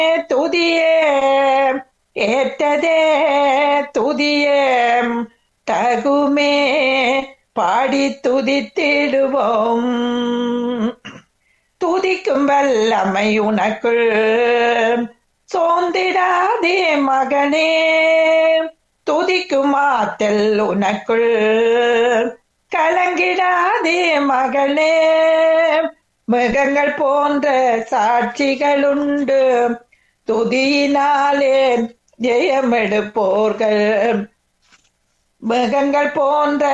துதியே ஏற்றதே துதியே தகுமே பாடி துதித்திடுவோம் துதிக்கும் வல்லமை உனக்குள் சோந்திடாதே மகனே துதிக்கும் ஆத்தல் உனக்குள் கலங்கிடாதே மகனே மிருகங்கள் போன்ற சாட்சிகள் உண்டு துதியினாலே ஜெயமெடுப்போர்கள் மிருகங்கள் போன்ற